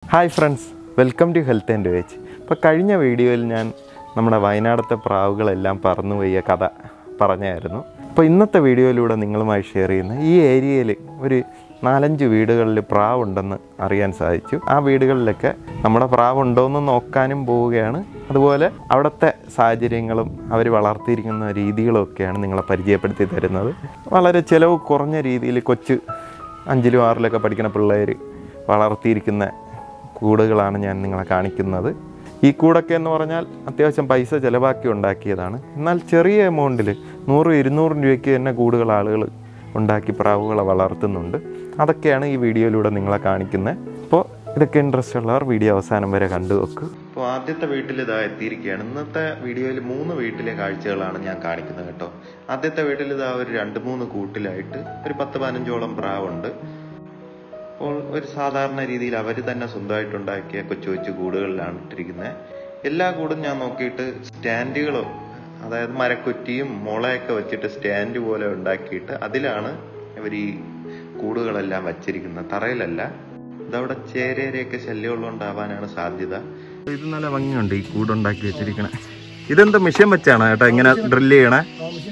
hi friends welcome to health and wage ഇപ്പോൾ കഴിഞ്ഞ വീഡിയോയിൽ ഞാൻ നമ്മുടെ വയനാടത്തെ പ്രാവുകളെല്ലാം പറന്നു പോയ കഥ പറഞ്ഞായിരുന്നു അപ്പോൾ ഇന്നത്തെ വീഡിയോയിലൂടെ നിങ്ങളുമായി ഷെയർ ചെയ്യുന്ന ഈ ഏരിയയിൽ ഒരു നാലഞ്ച് വീടുകളിൽ പ്രാവുണ്ടെന്ന് അറിയാൻ സാധിച്ചു ആ വീടുകളിലൊക്കെ നമ്മുടെ പ്രാവുണ്ടോയെന്ന് നോക്കാനും പോവുകയാണ് അതുപോലെ അവിടുത്തെ സാഹചര്യങ്ങളും അവർ വളർത്തിയിരിക്കുന്ന രീതികളും ഒക്കെയാണ് നിങ്ങളെ പരിചയപ്പെടുത്തി തരുന്നത് വളരെ ചിലവ് കുറഞ്ഞ രീതിയിൽ കൊച്ചു അഞ്ചിലും ആറിലൊക്കെ പഠിക്കുന്ന പിള്ളേർ വളർത്തിയിരിക്കുന്ന കൂടുകളാണ് ഞാൻ നിങ്ങളെ കാണിക്കുന്നത് ഈ കൂടൊക്കെ എന്ന് പറഞ്ഞാൽ അത്യാവശ്യം പൈസ ചിലവാക്കി ഉണ്ടാക്കിയതാണ് എന്നാൽ ചെറിയ എമൗണ്ടിൽ നൂറ് ഇരുന്നൂറ് രൂപയ്ക്ക് തന്നെ കൂടുതൽ ആളുകൾ ഉണ്ടാക്കി പ്രാവുകളെ വളർത്തുന്നുണ്ട് അതൊക്കെയാണ് ഈ വീഡിയോയിലൂടെ നിങ്ങളെ കാണിക്കുന്നത് അപ്പോൾ ഇതൊക്കെ ഇൻട്രസ്റ്റ് ഉള്ളവർ വീഡിയോ അവസാനം വരെ കണ്ടു വെക്കും അപ്പോൾ ആദ്യത്തെ വീട്ടിൽ ഇതാ എത്തിയിരിക്കുകയാണ് ഇന്നത്തെ വീഡിയോയിൽ മൂന്ന് വീട്ടിലെ കാഴ്ചകളാണ് ഞാൻ കാണിക്കുന്നത് കേട്ടോ ആദ്യത്തെ വീട്ടിൽ ഇതാ ഒരു രണ്ട് മൂന്ന് കൂട്ടിലായിട്ട് ഒരു പത്ത് പതിനഞ്ചോളം പ്രാവുണ്ട് അപ്പോൾ ഒരു സാധാരണ രീതിയിൽ അവർ തന്നെ സ്വന്തമായിട്ടുണ്ടാക്കിയ കൊച്ചു കൊച്ചു കൂടുകളിലാണ് ഇട്ടിരിക്കുന്നത് എല്ലാ കൂടും ഞാൻ നോക്കിയിട്ട് സ്റ്റാൻഡുകളും അതായത് മരക്കുറ്റിയും മുളയൊക്കെ വെച്ചിട്ട് സ്റ്റാൻഡ് പോലെ ഉണ്ടാക്കിയിട്ട് അതിലാണ് ഇവർ ഈ കൂടുകളെല്ലാം വച്ചിരിക്കുന്നത് തറയിലല്ല ഇതവിടെ ചേരേരെയൊക്കെ ശല്യമുള്ളതുകൊണ്ടാവാനാണ് സാധ്യത ഇത് നല്ല ഭംഗിയുണ്ട് ഈ കൂടുണ്ടാക്കി വെച്ചിരിക്കണേ ഇതെന്താ മിഷൻ വെച്ചാണ് കേട്ടോ ഇങ്ങനെ ഡ്രില്ല് ചെയ്യണേ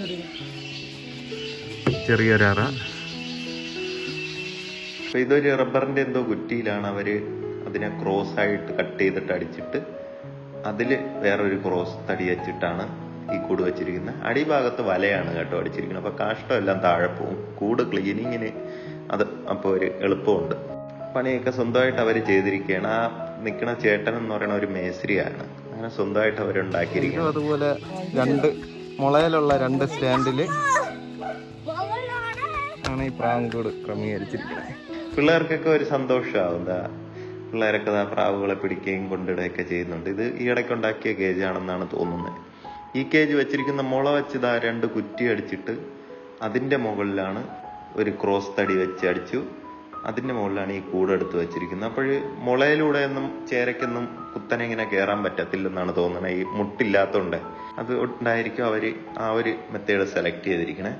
ചെറിയൊരറ അപ്പൊ ഇതൊരു റബ്ബറിന്റെ എന്തോ കുറ്റിയിലാണ് അവര് അതിനെ ക്രോസ് ആയിട്ട് കട്ട് ചെയ്തിട്ട് അടിച്ചിട്ട് അതില് വേറൊരു ക്രോസ് തടി വെച്ചിട്ടാണ് ഈ കൂട് വെച്ചിരിക്കുന്നത് അടിഭാഗത്ത് വലയാണ് കേട്ടോ അടിച്ചിരിക്കുന്നത് അപ്പൊ കാഷ്ടമെല്ലാം താഴെ പോവും കൂട് ക്ലീനിങ്ങിന് അത് അപ്പോൾ ഒരു എളുപ്പമുണ്ട് പണിയൊക്കെ സ്വന്തമായിട്ട് അവർ ചെയ്തിരിക്കുകയാണ് ആ നിൽക്കുന്ന ചേട്ടൻ എന്ന് പറയുന്ന ഒരു മേസ്ത്രിയാണ് അങ്ങനെ സ്വന്തമായിട്ട് അവരുണ്ടാക്കിയിരിക്കുന്നത് അതുപോലെ രണ്ട് മുളയിലുള്ള രണ്ട് സ്റ്റാൻഡിൽ ആണ് ഈ പ്രാങ്കൂട് ക്രമീകരിച്ചിരിക്കുന്നത് പിള്ളേർക്കൊക്കെ ഒരു സന്തോഷമാവും ദാ പിള്ളേരൊക്കെ ദാ പ്രാവുകളെ പിടിക്കുകയും കൊണ്ടിടുകയൊക്കെ ചെയ്യുന്നുണ്ട് ഇത് ഈ ഇടയ്ക്ക് ഉണ്ടാക്കിയ കേജ് ആണെന്നാണ് തോന്നുന്നത് ഈ കേജ് വെച്ചിരിക്കുന്ന മുള വെച്ച് ദാ രണ്ട് കുറ്റി അടിച്ചിട്ട് അതിന്റെ മുകളിലാണ് ഒരു ക്രോസ് തടി വെച്ച് അടിച്ചു അതിന്റെ മുകളിലാണ് ഈ കൂടെടുത്ത് വെച്ചിരിക്കുന്നത് അപ്പോൾ മുളയിലൂടെ ഒന്നും ചേരയ്ക്കൊന്നും കുത്തനെ ഇങ്ങനെ കയറാൻ പറ്റത്തില്ലെന്നാണ് തോന്നുന്നത് ഈ മുട്ടില്ലാത്തതുകൊണ്ട് അത് ഉണ്ടായിരിക്കും അവര് ആ ഒരു മെത്തേഡ് സെലക്ട് ചെയ്തിരിക്കണേ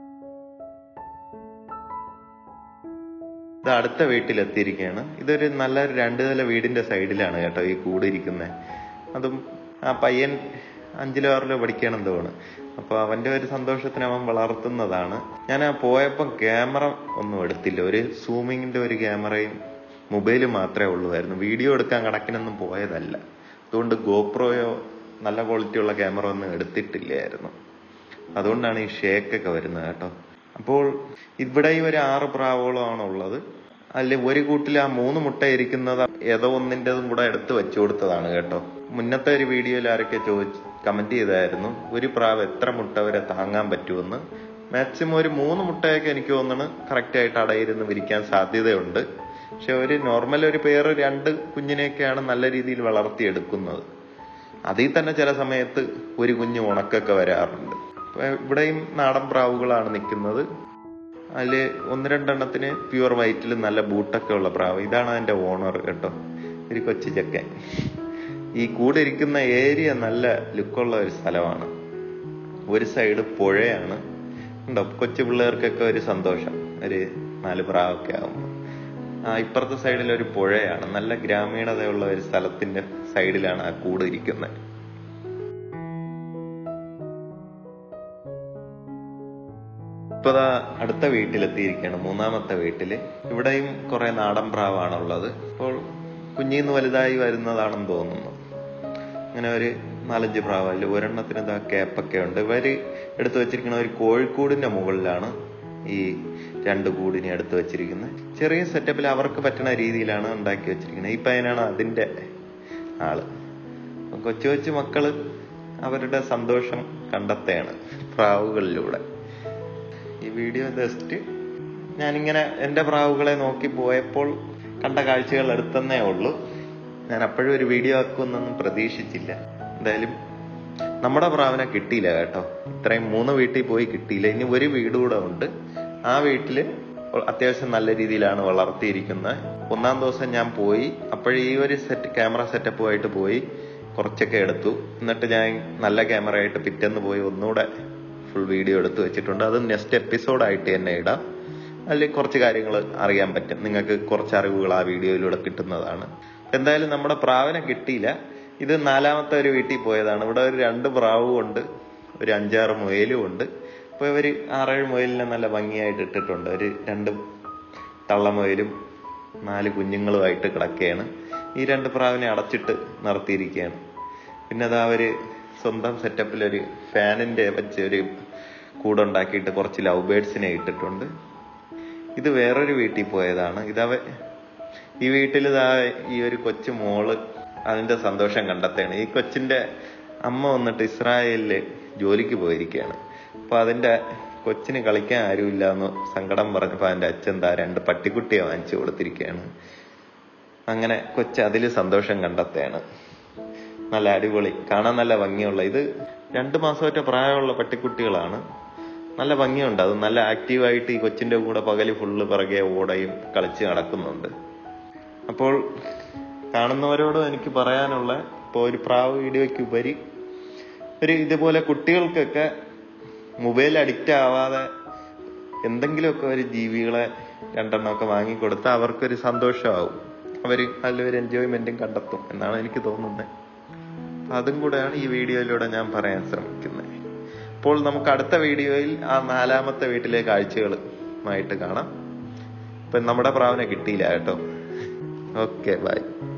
ഇത് അടുത്ത വീട്ടിലെത്തിയിരിക്കുകയാണ് ഇതൊരു നല്ല രണ്ട് നില വീടിന്റെ സൈഡിലാണ് കേട്ടോ ഈ കൂട് ഇരിക്കുന്നത് അതും ആ പയ്യൻ അഞ്ചിലോ ആറിലോ പഠിക്കണം തോന്നുന്നു അപ്പൊ അവന്റെ ഒരു സന്തോഷത്തിന് അവൻ വളർത്തുന്നതാണ് ഞാൻ ആ പോയപ്പോൾ ക്യാമറ ഒന്നും എടുത്തില്ല ഒരു സൂമിങ്ങിന്റെ ഒരു ക്യാമറയും മൊബൈലും മാത്രമേ ഉള്ളുവായിരുന്നു വീഡിയോ എടുക്കാൻ കണക്കിനൊന്നും പോയതല്ല അതുകൊണ്ട് ഗോപ്രോയോ നല്ല ക്വാളിറ്റി ഉള്ള ക്യാമറ ഒന്നും എടുത്തിട്ടില്ലായിരുന്നു അതുകൊണ്ടാണ് ഈ ഷേക്കൊക്കെ വരുന്നത് കേട്ടോ അപ്പോൾ ഇവിടെ ഈ ഒരു ആറ് പ്രാവുകളാണ് ഉള്ളത് അതിൽ ഒരു കൂട്ടിൽ ആ മൂന്ന് മുട്ട ഇരിക്കുന്നത് ഏതോ ഒന്നിൻ്റെതും കൂടെ എടുത്ത് വെച്ചു കൊടുത്തതാണ് കേട്ടോ മുന്നത്തെ ഒരു വീഡിയോയിൽ ആരൊക്കെ ചോദിച്ച് കമന്റ് ചെയ്തായിരുന്നു ഒരു പ്രാവ് എത്ര മുട്ട വരെ താങ്ങാൻ പറ്റുമെന്ന് മാക്സിമം ഒരു മൂന്ന് മുട്ടയൊക്കെ എനിക്ക് തോന്നുന്നു കറക്റ്റ് ആയിട്ട് അടയിരുന്ന് വിരിക്കാൻ സാധ്യതയുണ്ട് പക്ഷെ ഒരു നോർമൽ ഒരു പേര് രണ്ട് കുഞ്ഞിനെയൊക്കെയാണ് നല്ല രീതിയിൽ വളർത്തിയെടുക്കുന്നത് അതിൽ തന്നെ ചില സമയത്ത് ഒരു കുഞ്ഞ് ഉണക്കൊക്കെ വരാറുണ്ട് അപ്പൊ ഇവിടെയും നാടൻ പ്രാവുകളാണ് നിൽക്കുന്നത് അതിൽ ഒന്ന് രണ്ടെണ്ണത്തിന് പ്യുവർ വൈറ്റിൽ നല്ല ബൂട്ടൊക്കെ ഉള്ള പ്രാവ് ഇതാണ് അതിന്റെ ഓണർ കേട്ടോ ഒരു കൊച്ചു ചെക്കൻ ഈ കൂടെ ഇരിക്കുന്ന ഏരിയ നല്ല ലുക്കുള്ള ഒരു സ്ഥലമാണ് ഒരു സൈഡ് പുഴയാണ് ഉണ്ടോ കൊച്ചു പിള്ളേർക്കൊക്കെ ഒരു സന്തോഷം ഒരു നാല് പ്രാവൊക്കെ ആകുമ്പോൾ ആ ഇപ്പുറത്തെ സൈഡിൽ ഒരു പുഴയാണ് നല്ല ഗ്രാമീണതയുള്ള ഒരു സ്ഥലത്തിന്റെ സൈഡിലാണ് ആ കൂട് ഇരിക്കുന്നത് ഇപ്പതാ അടുത്ത വീട്ടിലെത്തിയിരിക്കുകയാണ് മൂന്നാമത്തെ വീട്ടില് ഇവിടെയും കുറെ നാടൻ പ്രാവാണുള്ളത് അപ്പോൾ കുഞ്ഞിന്ന് വലുതായി വരുന്നതാണെന്ന് തോന്നുന്നു അങ്ങനെ ഒരു നാലഞ്ച് പ്രാവല്ല ഒരെണ്ണത്തിന് ഇതാ കേപ്പൊക്കെ ഉണ്ട് ഇവര് എടുത്തു വെച്ചിരിക്കുന്ന ഒരു കോഴിക്കൂടിന്റെ മുകളിലാണ് ഈ രണ്ട് കൂടിനെ എടുത്തു വെച്ചിരിക്കുന്നത് ചെറിയ സെറ്റപ്പിൽ അവർക്ക് പറ്റുന്ന രീതിയിലാണ് ഉണ്ടാക്കി വെച്ചിരിക്കുന്നത് ഈ പയ്യനാണ് അതിന്റെ ആള് അപ്പൊ കൊച്ചു കൊച്ചു മക്കള് അവരുടെ സന്തോഷം കണ്ടെത്തുകയാണ് പ്രാവുകളിലൂടെ ഈ വീഡിയോ ജസ്റ്റ് ഞാനിങ്ങനെ എൻ്റെ പ്രാവുകളെ നോക്കി പോയപ്പോൾ കണ്ട കാഴ്ചകൾ എടുത്തന്നേ ഉള്ളൂ ഞാൻ അപ്പോഴും ഒരു വീഡിയോ ആക്കുമെന്നൊന്നും പ്രതീക്ഷിച്ചില്ല എന്തായാലും നമ്മുടെ പ്രാവിനെ കിട്ടിയില്ല കേട്ടോ ഇത്രയും മൂന്ന് വീട്ടിൽ പോയി കിട്ടിയില്ല ഇനി ഒരു വീട് കൂടെ ഉണ്ട് ആ വീട്ടില് അത്യാവശ്യം നല്ല രീതിയിലാണ് വളർത്തിയിരിക്കുന്നത് ഒന്നാം ദിവസം ഞാൻ പോയി അപ്പോഴേ ഈ ഒരു സെറ്റ് ക്യാമറ സെറ്റപ്പുമായിട്ട് പോയി കുറച്ചൊക്കെ എടുത്തു എന്നിട്ട് ഞാൻ നല്ല ക്യാമറ ആയിട്ട് പിറ്റേന്ന് പോയി ഒന്നുകൂടെ ഫുൾ വീഡിയോ എടുത്ത് വെച്ചിട്ടുണ്ട് അത് നെക്സ്റ്റ് എപ്പിസോഡായിട്ട് തന്നെ ഇടാം അതിൽ കുറച്ച് കാര്യങ്ങൾ അറിയാൻ പറ്റും നിങ്ങൾക്ക് കുറച്ച് അറിവുകൾ ആ വീഡിയോയിലൂടെ കിട്ടുന്നതാണ് എന്തായാലും നമ്മുടെ പ്രാവിനെ കിട്ടിയില്ല ഇത് നാലാമത്തെ ഒരു വീട്ടിൽ പോയതാണ് ഇവിടെ ഒരു രണ്ട് പ്രാവും ഉണ്ട് ഒരു അഞ്ചാറ് മുയലും ഉണ്ട് അപ്പോൾ ഇവർ ആറേഴ് മുയലിനെ നല്ല ഭംഗിയായിട്ട് ഇട്ടിട്ടുണ്ട് ഒരു രണ്ട് തള്ളമുയലും നാല് കുഞ്ഞുങ്ങളുമായിട്ട് കിടക്കുകയാണ് ഈ രണ്ട് പ്രാവിനെ അടച്ചിട്ട് നിർത്തിയിരിക്കുകയാണ് പിന്നെ അതാ അവര് സ്വന്തം സെറ്റപ്പിൽ ഒരു ഫാനിന്റെ വെച്ച് ഒരു കൂടുണ്ടാക്കിയിട്ട് കുറച്ച് ലവ് ബേഡ്സിനെ ഇട്ടിട്ടുണ്ട് ഇത് വേറൊരു വീട്ടിൽ പോയതാണ് ഇതവ ഈ വീട്ടിൽ ഇതാ ഈ ഒരു കൊച്ചു മോള് അതിന്റെ സന്തോഷം കണ്ടെത്തുകയാണ് ഈ കൊച്ചിന്റെ അമ്മ വന്നിട്ട് ഇസ്രായേലില് ജോലിക്ക് പോയിരിക്കുകയാണ് അപ്പൊ അതിന്റെ കൊച്ചിന് കളിക്കാൻ ആരുമില്ല എന്ന് സങ്കടം പറഞ്ഞപ്പോ അതിന്റെ അച്ഛൻ താ രണ്ട് പട്ടിക്കുട്ടിയെ വാങ്ങിച്ചു കൊടുത്തിരിക്കുകയാണ് അങ്ങനെ കൊച്ച് അതിൽ സന്തോഷം കണ്ടെത്തുകയാണ് നല്ല അടിപൊളി കാണാൻ നല്ല ഭംഗിയുള്ള ഇത് രണ്ട് മാസമൊറ്റ പ്രായമുള്ള പട്ടിക്കുട്ടികളാണ് നല്ല ഭംഗിയുണ്ട് അത് നല്ല ആക്റ്റീവായിട്ട് ഈ കൊച്ചിന്റെ കൂടെ പകല് ഫുള്ള് പിറകെ ഓടയും കളിച്ച് നടക്കുന്നുണ്ട് അപ്പോൾ കാണുന്നവരോട് എനിക്ക് പറയാനുള്ള ഇപ്പോൾ ഒരു പ്രാവ് വീഡിയോയ്ക്ക് ഉപരി ഒരു ഇതുപോലെ കുട്ടികൾക്കൊക്കെ മൊബൈൽ അഡിക്റ്റ് ആവാതെ എന്തെങ്കിലുമൊക്കെ ഒരു ജീവികളെ രണ്ടെണ്ണമൊക്കെ വാങ്ങിക്കൊടുത്താൽ അവർക്കൊരു സന്തോഷമാവും അവർ നല്ലൊരു എൻജോയ്മെന്റും കണ്ടെത്തും എന്നാണ് എനിക്ക് തോന്നുന്നത് അപ്പൊ അതും കൂടെയാണ് ഈ വീഡിയോയിലൂടെ ഞാൻ പറയാൻ ശ്രമിക്കുന്നത് അപ്പോൾ നമുക്ക് അടുത്ത വീഡിയോയിൽ ആ നാലാമത്തെ വീട്ടിലെ കാഴ്ചകളുമായിട്ട് കാണാം ഇപ്പൊ നമ്മുടെ പ്രാവിനെ കിട്ടിയില്ല കേട്ടോ ഓക്കെ ബൈ